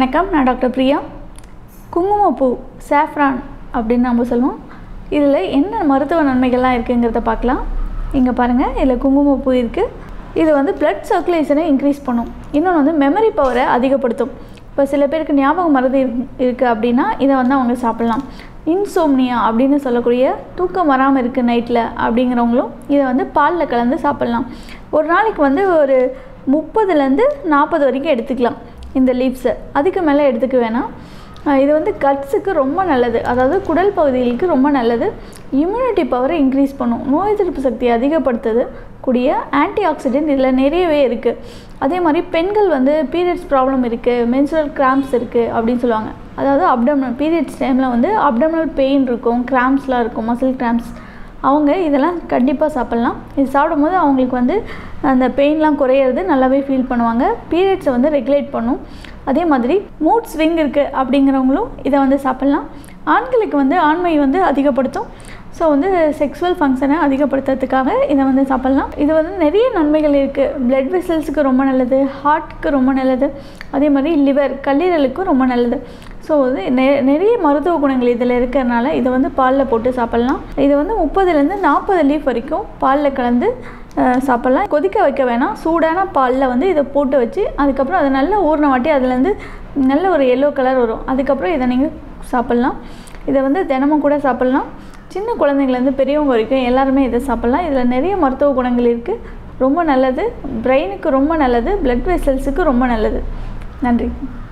வணக்கம் நான் டாக்டர் பிரியா குங்குமப்பூ சாஃப்ரான் அப்படின்னு நம்ம சொல்லுவோம் இதில் என்ன மருத்துவ நன்மைகள்லாம் இருக்குங்கிறத பார்க்கலாம் இங்கே பாருங்கள் இதில் குங்குமப்பூ இருக்குது இது வந்து blood சர்க்குலேஷனை இன்க்ரீஸ் பண்ணும் இன்னொன்று வந்து மெமரி பவரை அதிகப்படுத்தும் இப்போ சில பேருக்கு ஞாபக மருந்து இருக்குது அப்படின்னா இதை வந்து அவங்க சாப்பிட்லாம் இன்சோம்னியா அப்படின்னு சொல்லக்கூடிய தூக்கம் வராமல் இருக்குது நைட்டில் அப்படிங்கிறவங்களும் இதை வந்து பாலில் கலந்து சாப்பிட்லாம் ஒரு நாளைக்கு வந்து ஒரு முப்பதுலேருந்து நாற்பது வரைக்கும் எடுத்துக்கலாம் இந்த லீவ்ஸை அதுக்கு மேலே எடுத்துக்க வேணாம் அஹ் இது வந்து கட்ஸுக்கு ரொம்ப நல்லது அதாவது குடல் பகுதிகளுக்கு ரொம்ப நல்லது இம்யூனிட்டி பவரை இன்க்ரீஸ் பண்ணும் நோய் எதிர்ப்பு சக்தியை அதிகப்படுத்துது கூடிய ஆன்டி ஆக்சிடென்ட் இதில் நிறையவே இருக்குது அதே மாதிரி பெண்கள் வந்து பீரியட்ஸ் ப்ராப்ளம் இருக்குது மென்சுரல் கிராம்ப்ஸ் இருக்குது அப்படின்னு சொல்லுவாங்க அதாவது அப்டமினல் பீரியட்ஸ் டைமில் வந்து அப்டமினல் பெயின் இருக்கும் கிராம்ப்ஸ்லாம் இருக்கும் மசில் கிராம்ப்ஸ் அவங்க இதெல்லாம் கண்டிப்பாக சாப்பிட்லாம் இது சாப்பிடும்போது அவங்களுக்கு வந்து அந்த பெயின்லாம் குறையிறது நல்லாவே ஃபீல் பண்ணுவாங்க பீரியட்ஸை வந்து ரெகுலேட் பண்ணும் அதே மாதிரி மூட் ஸ்விங் இருக்குது அப்படிங்கிறவங்களும் இதை வந்து சாப்பிட்லாம் ஆண்களுக்கு வந்து ஆண்மை வந்து அதிகப்படுத்தும் ஸோ வந்து செக்ஸுவல் ஃபங்க்ஷனை அதிகப்படுத்துறதுக்காக இதை வந்து சாப்பிட்லாம் இது வந்து நிறைய நன்மைகள் இருக்குது பிளட் வெசல்ஸுக்கு ரொம்ப நல்லது ஹார்ட்டுக்கு ரொம்ப நல்லது அதே மாதிரி லிவர் கல்லீரலுக்கும் ரொம்ப நல்லது ஸோ வந்து நெ நிறைய மருத்துவ குணங்கள் இதில் இருக்கிறனால இதை வந்து பாலில் போட்டு சாப்பிட்லாம் இது வந்து முப்பதுலேருந்து நாற்பது லீஃப் வரைக்கும் பாலில் கலந்து அஹ், சாப்பிட்லாம் கொதிக்க வைக்க வேணாம் சூடான பாலில் வந்து இதை போட்டு வச்சு அதுக்கப்புறம் அதை நல்லா ஊறின வாட்டி அதுலேருந்து நல்ல ஒரு எல்லோ கலர் வரும் அதுக்கப்புறம் இதை நீங்கள் சாப்பிட்லாம் இதை வந்து தினமும் கூட சாப்பிட்லாம் சின்ன குழந்தைங்கள்லேருந்து பெரியவங்க வரைக்கும் எல்லாருமே இதை சாப்பிட்லாம் இதில் நிறைய மருத்துவ குணங்கள் இருக்குது ரொம்ப நல்லது பிரெயினுக்கு ரொம்ப நல்லது பிளட் வெசல்ஸுக்கு ரொம்ப நல்லது நன்றி